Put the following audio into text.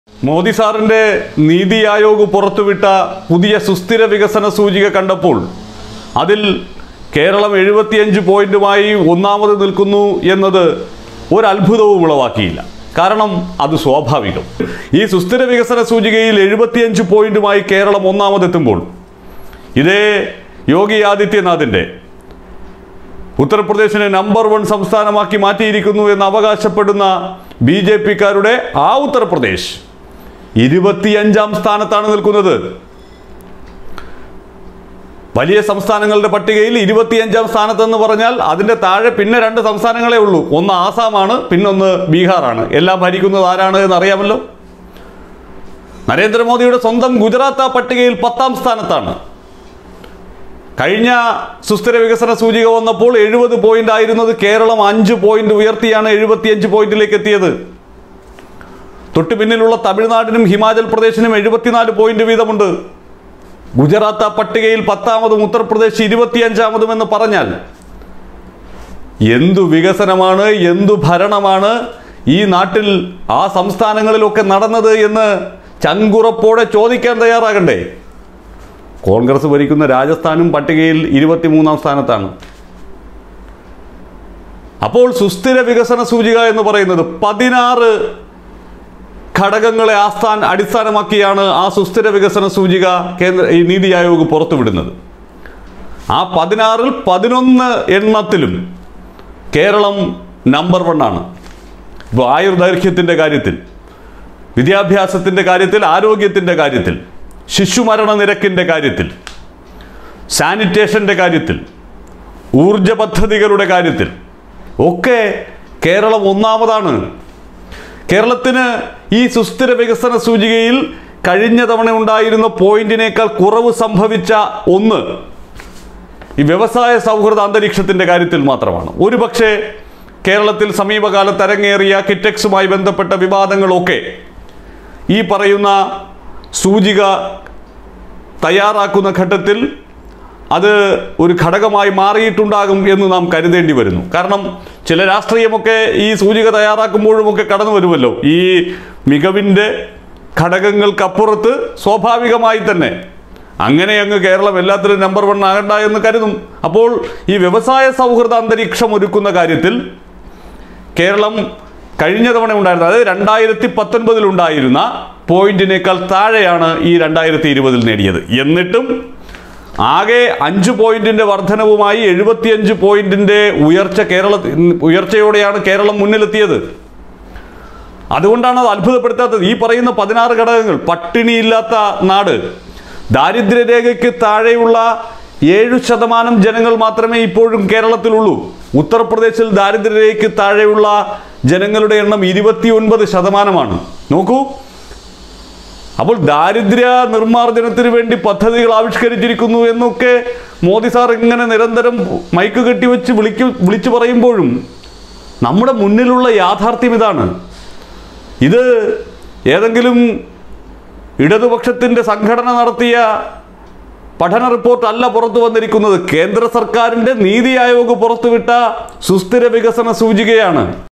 മോദി സാറിന്റെ നീതി ആയോഗ് പുറത്തുവിട്ട പുതിയ സുസ്ഥിര വികസന സൂചിക കണ്ടപ്പോൾ അതിൽ കേരളം എഴുപത്തിയഞ്ച് പോയിന്റുമായി ഒന്നാമത് നിൽക്കുന്നു എന്നത് ഒരത്ഭുതവും ഉളവാക്കിയില്ല കാരണം അത് സ്വാഭാവികം ഈ സുസ്ഥിര വികസന സൂചികയിൽ എഴുപത്തിയഞ്ച് പോയിന്റുമായി കേരളം ഒന്നാമതെത്തുമ്പോൾ ഇതേ യോഗി ആദിത്യനാഥിൻ്റെ ഉത്തർപ്രദേശിനെ നമ്പർ വൺ സംസ്ഥാനമാക്കി മാറ്റിയിരിക്കുന്നു എന്ന് അവകാശപ്പെടുന്ന ബി ജെ പിക്കാരുടെ ആ ഉത്തർപ്രദേശ് ഇരുപത്തിയഞ്ചാം സ്ഥാനത്താണ് നിൽക്കുന്നത് വലിയ സംസ്ഥാനങ്ങളുടെ പട്ടികയിൽ ഇരുപത്തിയഞ്ചാം സ്ഥാനത്തെന്ന് പറഞ്ഞാൽ അതിന്റെ താഴെ പിന്നെ രണ്ട് സംസ്ഥാനങ്ങളേ ഉള്ളൂ ഒന്ന് ആസാമാണ് പിന്നൊന്ന് ബീഹാറാണ് എല്ലാം ഭരിക്കുന്നത് ആരാണ് എന്ന് അറിയാമല്ലോ നരേന്ദ്രമോദിയുടെ സ്വന്തം ഗുജറാത്ത് ആ പട്ടികയിൽ പത്താം സ്ഥാനത്താണ് കഴിഞ്ഞ സുസ്ഥിര വികസന സൂചിക വന്നപ്പോൾ എഴുപത് പോയിന്റ് ആയിരുന്നത് കേരളം അഞ്ച് പോയിന്റ് ഉയർത്തിയാണ് എഴുപത്തിയഞ്ച് പോയിന്റിലേക്ക് എത്തിയത് തൊട്ടു പിന്നിലുള്ള തമിഴ്നാടിനും ഹിമാചൽ പ്രദേശിനും എഴുപത്തിനാല് പോയിന്റ് വീതമുണ്ട് ഗുജറാത്ത് ആ പട്ടികയിൽ പത്താമതും ഉത്തർപ്രദേശ് ഇരുപത്തിയഞ്ചാമതും എന്ന് പറഞ്ഞാൽ എന്തു വികസനമാണ് എന്തു ഭരണമാണ് ഈ നാട്ടിൽ ആ സംസ്ഥാനങ്ങളിലൊക്കെ നടന്നത് എന്ന് ചങ്കുറപ്പോടെ ചോദിക്കാൻ തയ്യാറാകണ്ടേ കോൺഗ്രസ് ഭരിക്കുന്ന രാജസ്ഥാനും പട്ടികയിൽ ഇരുപത്തിമൂന്നാം സ്ഥാനത്താണ് അപ്പോൾ സുസ്ഥിര വികസന സൂചിക എന്ന് പറയുന്നത് പതിനാറ് ഘടകങ്ങളെ ആസ്ഥാൻ അടിസ്ഥാനമാക്കിയാണ് ആ സുസ്ഥിര വികസന സൂചിക കേന്ദ്ര ഈ നീതി ആയോഗ് പുറത്തുവിടുന്നത് ആ പതിനാറിൽ പതിനൊന്ന് എണ്ണത്തിലും കേരളം നമ്പർ വൺ ആണ് ഇപ്പോൾ ആയുർദൈർഘ്യത്തിൻ്റെ കാര്യത്തിൽ വിദ്യാഭ്യാസത്തിൻ്റെ കാര്യത്തിൽ ആരോഗ്യത്തിൻ്റെ കാര്യത്തിൽ ശിശുമരണ നിരക്കിൻ്റെ കാര്യത്തിൽ സാനിറ്റേഷൻ്റെ കാര്യത്തിൽ ഊർജ പദ്ധതികളുടെ കാര്യത്തിൽ ഒക്കെ കേരളം ഒന്നാമതാണ് കേരളത്തിന് ഈ സുസ്ഥിര വികസന സൂചികയിൽ കഴിഞ്ഞ തവണ ഉണ്ടായിരുന്ന പോയിന്റിനേക്കാൾ കുറവ് സംഭവിച്ച ഒന്ന് ഈ വ്യവസായ സൗഹൃദ അന്തരീക്ഷത്തിന്റെ കാര്യത്തിൽ മാത്രമാണ് ഒരുപക്ഷെ കേരളത്തിൽ സമീപകാലത്ത് അരങ്ങേറിയ കിറ്റക്സുമായി ബന്ധപ്പെട്ട വിവാദങ്ങളൊക്കെ ഈ പറയുന്ന സൂചിക തയ്യാറാക്കുന്ന ഘട്ടത്തിൽ അത് ഒരു ഘടകമായി മാറിയിട്ടുണ്ടാകും എന്ന് നാം കരുതേണ്ടി വരുന്നു കാരണം ചില രാഷ്ട്രീയമൊക്കെ ഈ സൂചിക തയ്യാറാക്കുമ്പോഴുമൊക്കെ കടന്നു വരുമല്ലോ ഈ മികവിൻ്റെ ഘടകങ്ങൾക്കപ്പുറത്ത് സ്വാഭാവികമായി തന്നെ അങ്ങനെ അങ്ങ് കേരളം എല്ലാത്തിലും നമ്പർ വൺ ആകണ്ട എന്ന് കരുതും അപ്പോൾ ഈ വ്യവസായ സൗഹൃദ അന്തരീക്ഷം ഒരുക്കുന്ന കാര്യത്തിൽ കേരളം കഴിഞ്ഞ തവണ ഉണ്ടായിരുന്ന അതായത് രണ്ടായിരത്തി പത്തൊൻപതിൽ ഉണ്ടായിരുന്ന പോയിന്റിനേക്കാൾ താഴെയാണ് ഈ രണ്ടായിരത്തി ഇരുപതിൽ നേടിയത് എന്നിട്ടും ആകെ അഞ്ച് പോയിന്റിന്റെ വർധനവുമായി എഴുപത്തിയഞ്ച് പോയിന്റിന്റെ ഉയർച്ച കേരള ഉയർച്ചയോടെയാണ് കേരളം മുന്നിലെത്തിയത് അതുകൊണ്ടാണ് അത് അത്ഭുതപ്പെടുത്താത്തത് ഈ പറയുന്ന പതിനാറ് ഘടകങ്ങൾ പട്ടിണിയില്ലാത്ത നാട് ദാരിദ്ര്യരേഖയ്ക്ക് താഴെയുള്ള ഏഴു ശതമാനം ജനങ്ങൾ മാത്രമേ ഇപ്പോഴും കേരളത്തിലുള്ളൂ ഉത്തർപ്രദേശിൽ ദാരിദ്ര്യരേഖയ്ക്ക് താഴെയുള്ള ജനങ്ങളുടെ എണ്ണം ഇരുപത്തിയൊൻപത് ശതമാനമാണ് നോക്കൂ അപ്പോൾ ദാരിദ്ര്യ നിർമ്മാർജ്ജനത്തിന് വേണ്ടി പദ്ധതികൾ ആവിഷ്കരിച്ചിരിക്കുന്നു എന്നൊക്കെ മോദി സാർ ഇങ്ങനെ നിരന്തരം മൈക്ക് കെട്ടിവെച്ച് വിളിക്കു വിളിച്ചു പറയുമ്പോഴും നമ്മുടെ മുന്നിലുള്ള യാഥാർത്ഥ്യം ഇതാണ് ഇത് ഏതെങ്കിലും ഇടതുപക്ഷത്തിൻ്റെ സംഘടന നടത്തിയ പഠന റിപ്പോർട്ട് അല്ല പുറത്തു വന്നിരിക്കുന്നത് കേന്ദ്ര സർക്കാരിൻ്റെ നീതി ആയോഗ് പുറത്തുവിട്ട സുസ്ഥിര വികസന സൂചികയാണ്